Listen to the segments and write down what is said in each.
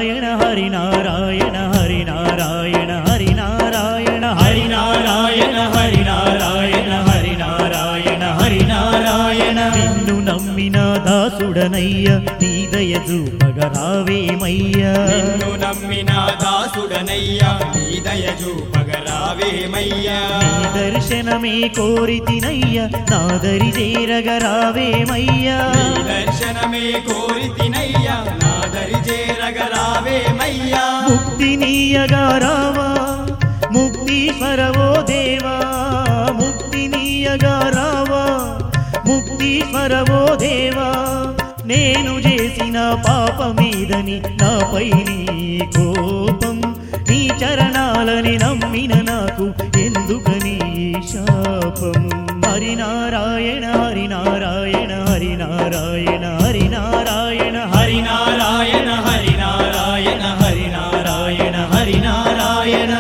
నారాయణ హరి నారాయణ హరి నారాయణ హరి నారాయణ హరి నారాయణ హరి నారాయణ హరి నారాయణ హరి నారాయణ నిన్ను నమ్మిన దాసుడనయ్య నీ దయ చూపగరావేమయ్యా నిన్ను నమ్మిన దాసుడనయ్యా నీ దయ చూపగరావేమయ్యా నీ దర్శనమే కోరితినయ్య నాదరి చేరగరావేమయ్యా నీ దర్శనమే కోరితినయ్యా నా దరి చేరగరావేమయ్యా ముక్తి నీయగా రావా ముక్తీశ్వరవో దేవా ముక్తి నీయగా రావా ముక్తీశ్వరవో దేవా నేను చేసిన పాపమీదని నాపై నీ కోపం నీ చరణాలని నమ్మిన నాకు ఎందుకని ఈ శాపం హరినారాయణ హరినారాయణ హరినారాయణ హరినారాయణ హరినారాయణ హరినారాయణ హరినారాయణ హరినారాయణ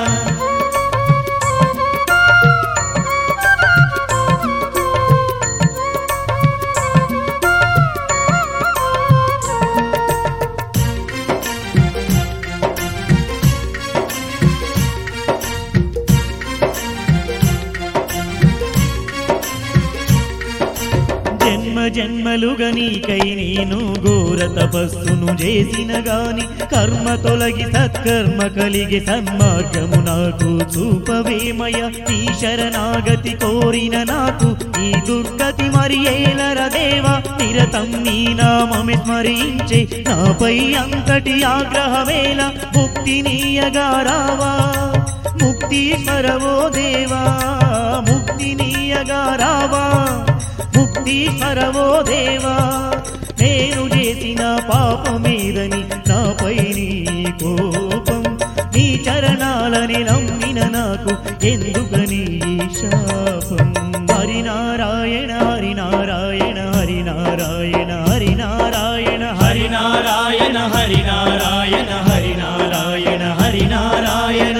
జన్మ జన్మలుగా నీకై నేను ఘోర తపస్సును చేసిన గాని కర్మ తొలగి సత్కర్మ కలిగి సన్మార్గము నాకు చూపవేమయ ఈ శరణాగతి కోరిన నాకు ఈ దుర్గతి మరి ఏలర దేవా నిరతం నీ నామమే స్మరించే నాపై అంతటి ఆగ్రహమేల ముక్తి నీయగా రావా ముక్తీశ్వరవో దేవా ముక్తి నీయగా రావా ముక్తీశ్వరవో దేవా నేను చేసిన పాపమీదని నాపై నీ కోపం నీ చరణాలని నమ్మిన నాకు ఎందుకని ఈ శాపం హరినారాయణ హరినారాయణ హరినారాయణ హరినారాయణ హరినారాయణ హరినారాయణ హరినారాయణ హరినారాయణ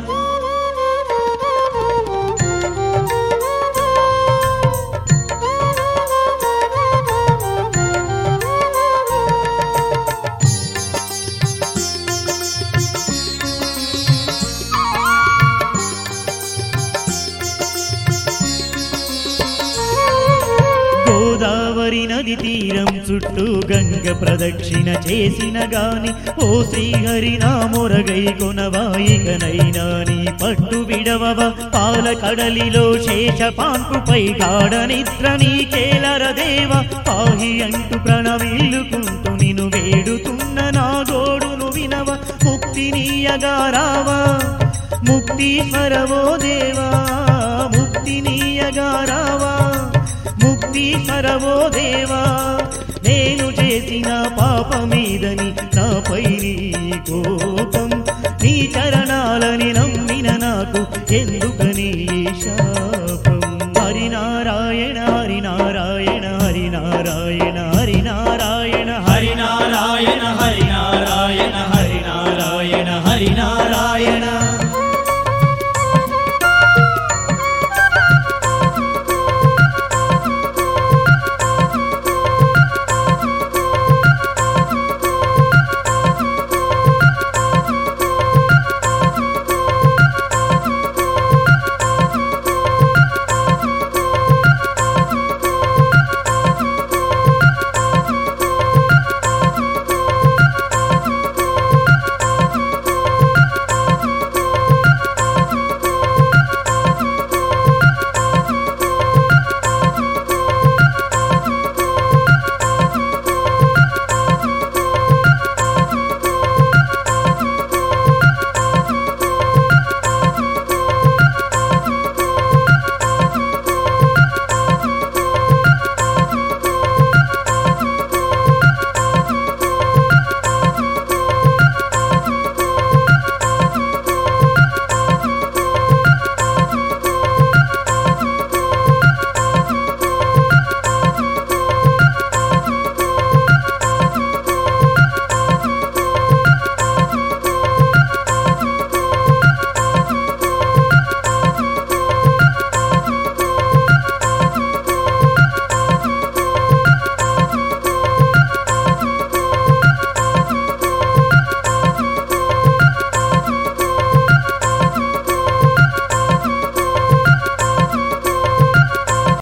గోదావరి నది తీరం చుట్టూ గంగ ప్రదక్షిణ చేసిన గాని ఓ శ్రీహరి నా మొరగై కొనవాయికనైనా నీ పట్టు విడవవ పాల కడలిలో శేష పాన్పుపై గాఢ నిద్ర నీకేలర దేవ పాహి అంటూ ప్రణవిల్లుకుంటూ నిన్ను వేడుతున్న నా గోడును వినవ ముక్తి నీయగా రావా ముక్తీశ్వరవో దేవా ముక్తి నీయగా రావా ముక్తీశ్వరవో దేవా నేను చేసిన పాపమీదని నాపై నీ కోపం నీ చరణాలని నమ్మిన నాకు ఎందుకని ఈ